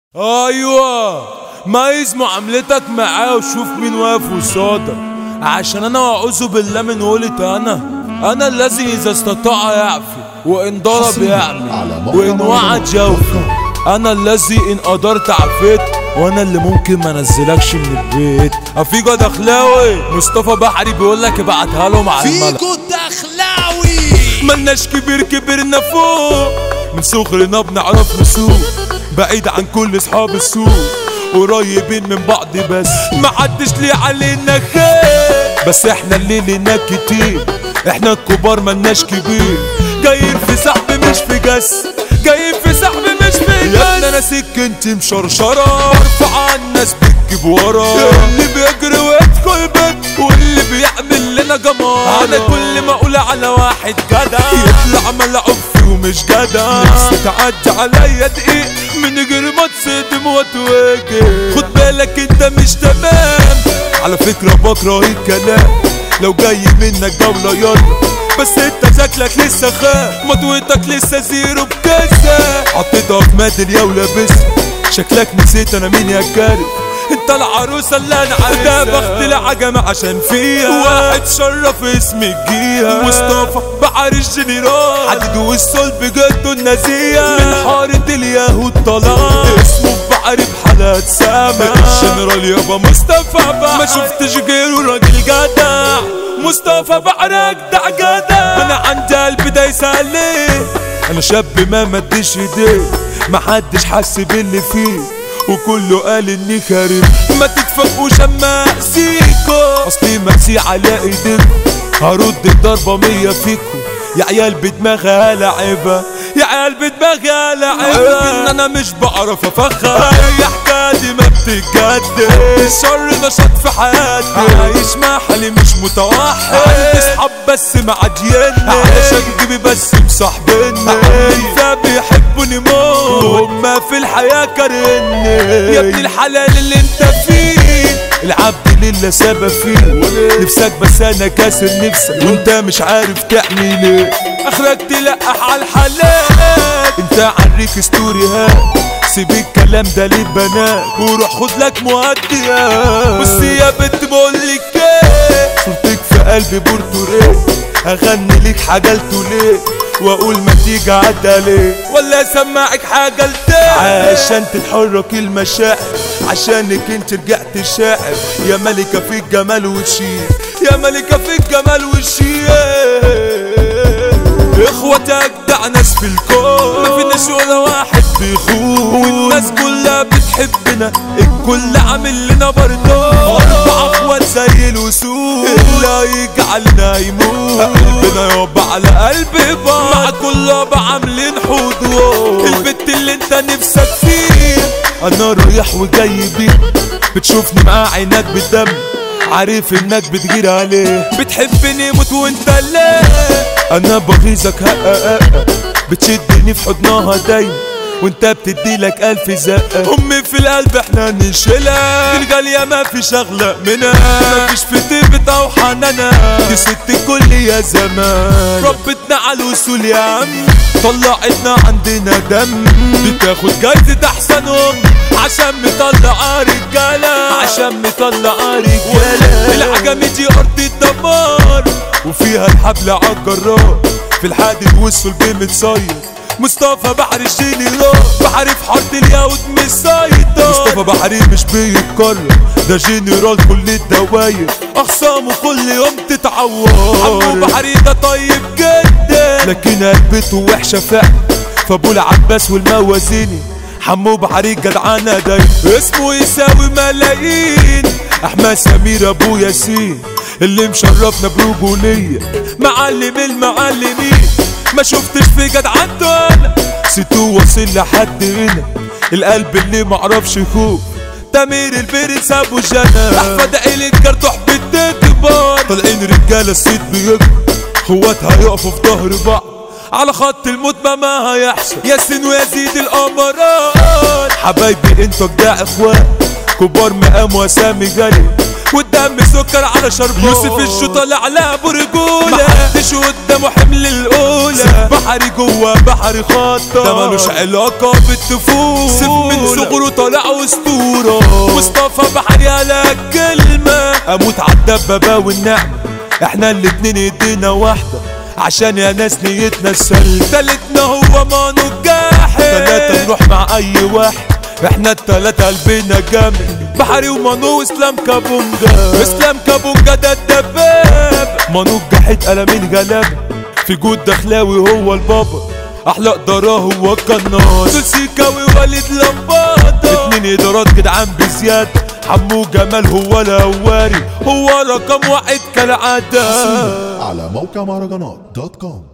ايوه ميز معاملتك معاه وشوف مين واقف قصادك عشان انا واعوذ بالله من قولة انا انا الذي اذا استطاع يعفي وان ضرب يعمي وان وعد يوفي انا الذي ان قدرت عفيت وانا اللي ممكن ما انزلكش من البيت افيجو دخلاوي مصطفى بحري بيقول لك ابعتها له مع الملك فيكو دخلاوي ملناش كبير كبرنا فوق من صغرنا بنعرف نسوق بعيد عن كل اصحاب السوق قريبين من بعض بس محدش ليه علينا خير بس احنا اللي لينا كتير احنا الكبار ملناش كبير جايين في سحب مش في جس جايين في سحب مش في جس يا ابني انا سكنتي مشرشرة برفع على الناس بتجيب ورا اللي بيجري ويدخل بيت واللي بيعمل لنا جمار انا كل ما اقول على واحد جدع يطلع ملعوب فيه ومش جدع نفسي تعدي عليا دقيق من غير ما تصدم وتواجه خد بالك انت مش تمام على فكرة بكره الكلام لو جاي منك جولة يلا بس انت شكلك لسه خام مضويتك لسه زيرو بكاسة حطيتها في مادل يا ولابسها شكلك نسيت انا مين يا كارم انت العروسة اللي انا عايزها ده بخت العجمة عشان فيها واحد شرف اسم الجيها مصطفى بحر الجنرال حديد والصلب جده النزيه من حارة اليهود طلع اسمه بحر بحالات سامع الجنرال يابا مصطفى بحر ما شفتش غيره راجل جدع مصطفى بحر اجدع جدع انا عندي قلب ده يسألني انا شاب ما مدش ايديه محدش حس باللي فيه وكله قال اني خارب ما تتفقوش اما اقسيكو اصلي مقسي على ايديكم هرد الضربة مية فيكم يا عيال بدماغها لعبة يا عيال بدماغها لعبة ان انا مش بعرف افخر يا حكايتي ما بتتجدد الشر نشاط في حياتي عايش مع حالي مش متوحد عندي صحاب بس معديني علشان جيبي بس مصاحبني انت بيحبوني موت وهما في الحياة كارهني يا ابن الحلال اللي انت فيه العبد لله سبب فيه نفسك بس انا كاسر نفسك وانت مش عارف تعمل ايه اخرك تلقح على الحلال انت عريك ستوريهات سيب الكلام ده للبنات وروح خد لك مؤديات بص يا بنت بقولك ايه صورتك في قلبي بورتوريه اغني ليك حاجة ليه واقول ما تيجي عدى ليه ولا اسمعك حاجة لتاني عشان تتحرك المشاعر عشانك انت رجعت شاعر يا ملكة في الجمال والشيك يا ملكة في الجمال والشيك اخواتك ده ناس في الكون ما فيناش ولا واحد بيخون والناس كلها بتحبنا الكل عامل لنا برضه اربع اخوات زي الوسود اللي يجعلنا يموت قلبنا يابا على قلب بعض مع كل ابا عاملين حدود البت اللي انت نفسك فيه انا رايح وجاي بيه بتشوفني مع عينك بالدم عارف انك بتغير عليه بتحبني موت وانت ليه انا بغيظك هقا بتشدني في حضنها دايما وانت بتدي لك الف زقة امي في القلب احنا نشيلها دي الغالية ما في شغلة منها ما فيش في طيبة او حنانها دي ست الكل يا زمان ربتنا على الوصول يا عم طلعتنا عندنا دم بتاخد جايزة احسن ام عشان مطلعة رجالة عشان مطلعة رجالة العجمي دي ارض الدمار وفيها الحبل عالجرار في الحادث والصلب متصير مصطفى بحر الجنرال بحر في حارة اليهود مش سيطر مصطفى بحري مش بيتكرر ده جنرال كل الدواير اخصامه كل يوم تتعور عمو بحري ده طيب جدا لكن قلبته وحشة فعلا فابو العباس والموازيني حمو بحري جدعانة دايما اسمه يساوي ملايين احمد سمير ابو ياسين اللي مشرفنا برجولية معلم المعلمين ما شفتش في جدعنته انا سيتو واصل لحد هنا القلب اللي معرفش خوف تمير البرنس ابو جنى احمد عيل الكرتوح بالتكبار طالعين رجاله الصيت بيكبر خواتها يقفوا في ظهر بعض على خط الموت ما ما هيحصل ياسين ويزيد الامارات حبايبي انتوا جدع اخوات كبار مقام واسامي غالي والدم سكر على شربه يوسف الشو طالع لابو رجولة محدش قدامه حمل الأولى بحري جوا بحري خطة ده ملوش علاقة بالطفولة سيف من صغره طالع أسطورة مصطفى بحري على كلمة أموت عالدبابة والنعمة احنا الاتنين ايدينا واحدة عشان يا ناس نيتنا السل تالتنا هو مانو الجاحد تلاتة نروح مع اي واحد احنا التلاتة قلبنا جامد بحري ومانو واسلام كابونجا اسلام كابونجا ده الدباب مانو الجاحد قلمين غلابة في جود دخلاوي هو البابا احلى قدرة هو القناص دول سيكاوي وليد لمبادة اتنين ادارات جدعان بزيادة حمو جمال هو الهواري هو رقم واحد كالعادة على موقع مهرجانات دوت كوم